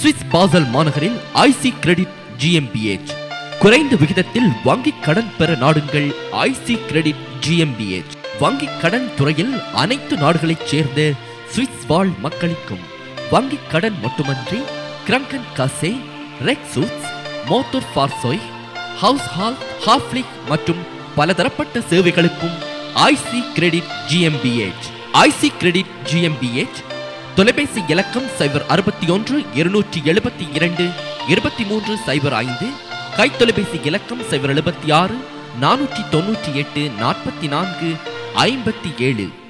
Swiss Fasal மாநகரில் IC credit GmbH குறைந்த விகிதத்தில் வங்கிக் கடன் பெற நாடுங்கள் ஐசி கிரெடிட் ஜிஎம்பிஎச் வங்கிக் கடன் துறையில் அனைத்து நாடுகளைச் சேர்ந்த சுவிஸ் வாழ் மக்களுக்கும் வங்கிக் கடன் மட்டுமன்றி கிரங்கன் காசே ரெக்ஸூட்ஸ் மோட்டோர் ஃபார்சோய் ஹவுஸ் ஹால் ஹாஃப்லிக் மற்றும் பலதரப்பட்ட சேவைகளுக்கும் I C credit G M B H I C credit G M B H தொலைபேசி இலக்கம் சைபர் அறுபத்தி ஒன்று இருநூற்றி எழுபத்தி இரண்டு இருபத்தி மூன்று சைபர் ஐந்து கைத்தொலைபேசி இலக்கம் சைபர் எழுபத்தி ஆறு நானூற்றி தொன்னூற்றி எட்டு நாற்பத்தி நான்கு ஐம்பத்தி ஏழு